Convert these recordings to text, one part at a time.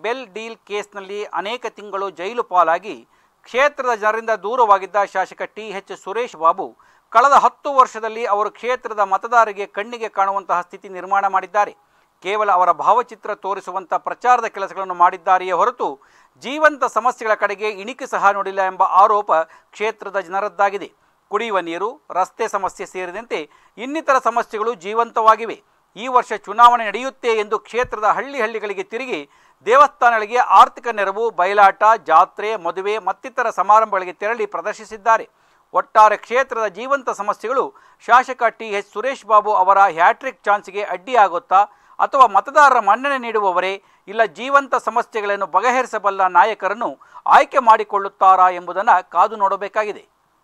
bell deal ಕೇಸ್ನಲ್ಲಿ ಅನೇಕ ತಿಂಗಳು ಜೈಲು ಪಾಲಾಗಿ ಕ್ಷೇತ್ರದ ಜನರಿಂದ ದೂರವಾಗಿದ್ದ ಶಾಸಕ ಟಿ ಎಚ್ ಸುರೇಶ್ ಬಾಬು ಕಳೆದ ಹತ್ತು ವರ್ಷದಲ್ಲಿ ಅವರು ಕ್ಷೇತ್ರದ ಮತದಾರರಿಗೆ ಕಣ್ಣಿಗೆ ಕಾಣುವಂತಹ ಸ್ಥಿತಿ ನಿರ್ಮಾಣ ಮಾಡಿದ್ದಾರೆ ಕೇವಲ ಅವರ ಭಾವಚಿತ್ರ ತೋರಿಸುವಂಥ ಪ್ರಚಾರದ ಕೆಲಸಗಳನ್ನು ಮಾಡಿದ್ದಾರೆಯೇ ಹೊರತು ಜೀವಂತ ಸಮಸ್ಯೆಗಳ ಕಡೆಗೆ ಇಣಿಕೆ ಸಹ ನೋಡಿಲ್ಲ ಎಂಬ ಆರೋಪ ಕ್ಷೇತ್ರದ ಜನರದ್ದಾಗಿದೆ ಕುಡಿಯುವ ನೀರು ರಸ್ತೆ ಸಮಸ್ಯೆ ಸೇರಿದಂತೆ ಇನ್ನಿತರ ಸಮಸ್ಯೆಗಳು ಜೀವಂತವಾಗಿವೆ ಈ ವರ್ಷ ಚುನಾವಣೆ ನಡೆಯುತ್ತೆ ಎಂದು ಕ್ಷೇತ್ರದ ಹಳ್ಳಿ ಹಳ್ಳಿಗಳಿಗೆ ತಿರುಗಿ ದೇವಸ್ಥಾನಗಳಿಗೆ ಆರ್ಥಿಕ ನೆರವು ಬಯಲಾಟ ಜಾತ್ರೆ ಮದುವೆ ಮತ್ತಿತರ ಸಮಾರಂಭಗಳಿಗೆ ತೆರಳಿ ಪ್ರದರ್ಶಿಸಿದ್ದಾರೆ ಒಟ್ಟಾರೆ ಕ್ಷೇತ್ರದ ಜೀವಂತ ಸಮಸ್ಯೆಗಳು ಶಾಸಕ ಟಿ ಎಚ್ ಸುರೇಶ್ ಬಾಬು ಅವರ ಹ್ಯಾಟ್ರಿಕ್ ಚಾನ್ಸ್ಗೆ ಅಡ್ಡಿಯಾಗುತ್ತಾ ಅಥವಾ ಮತದಾರರ ಮನ್ನಣೆ ನೀಡುವವರೇ ಇಲ್ಲ ಜೀವಂತ ಸಮಸ್ಯೆಗಳನ್ನು ಬಗೆಹರಿಸಬಲ್ಲ ನಾಯಕರನ್ನು ಆಯ್ಕೆ ಮಾಡಿಕೊಳ್ಳುತ್ತಾರಾ ಎಂಬುದನ್ನು ಕಾದು ನೋಡಬೇಕಾಗಿದೆ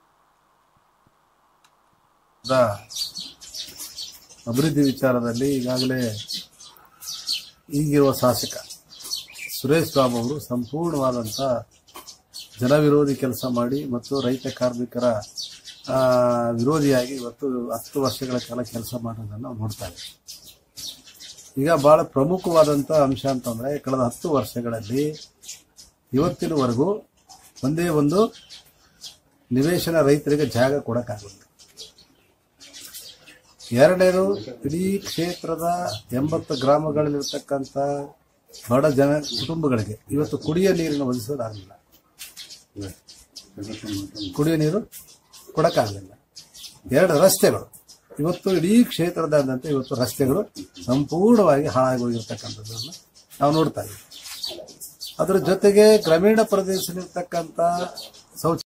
ದ ಅಭಿವೃದ್ಧಿ ವಿಚಾರದಲ್ಲಿ ಈಗಾಗಲೇ ಈಗಿರುವ ಶಾಸಕ ಸುರೇಶ್ ಬಾಬು ಅವರು ಸಂಪೂರ್ಣವಾದಂಥ ಜನವಿರೋಧಿ ಕೆಲಸ ಮಾಡಿ ಮತ್ತು ರೈತ ಕಾರ್ಮಿಕರ ಆ, ವಿರೋಧಿಯಾಗಿ ಇವತ್ತು ಹತ್ತು ವರ್ಷಗಳ ಕಾಲ ಕೆಲಸ ಮಾಡೋದನ್ನು ನಾವು ನೋಡ್ತಾ ಇದ್ದೀವಿ ಈಗ ಬಹಳ ಪ್ರಮುಖವಾದಂಥ ಅಂಶ ಅಂತಂದ್ರೆ ಕಳೆದ ಹತ್ತು ವರ್ಷಗಳಲ್ಲಿ ಇವತ್ತಿನವರೆಗೂ ಒಂದೇ ಒಂದು ನಿವೇಶನ ರೈತರಿಗೆ ಜಾಗ ಕೊಡಕ್ಕಾಗಲ್ಲ ಎರಡನೇದು ಇಡೀ ಕ್ಷೇತ್ರದ ಎಂಬತ್ತು ಗ್ರಾಮಗಳಲ್ಲಿರ್ತಕ್ಕಂಥ ಬಡ ಜನ ಕುಟುಂಬಗಳಿಗೆ ಇವತ್ತು ಕುಡಿಯೋ ನೀರಿನ ಒದಗಿಸೋದಾಗಲಿಲ್ಲ ಕುಡಿಯೋ ನೀರು ಕೊಡಕ್ಕಾಗಲಿಲ್ಲ ಎರಡು ರಸ್ತೆಗಳು ಇವತ್ತು ಇಡೀ ಕ್ಷೇತ್ರದಾದ್ಯಂತ ಇವತ್ತು ರಸ್ತೆಗಳು ಸಂಪೂರ್ಣವಾಗಿ ಹಾಳಾಗಿ ಹೋಗಿರ್ತಕ್ಕಂಥದ್ದನ್ನು ನಾವು ನೋಡ್ತಾ ಇದ್ದೀವಿ ಅದರ ಜೊತೆಗೆ ಗ್ರಾಮೀಣ ಪ್ರದೇಶದಲ್ಲಿರ್ತಕ್ಕಂಥ ಶೌಚ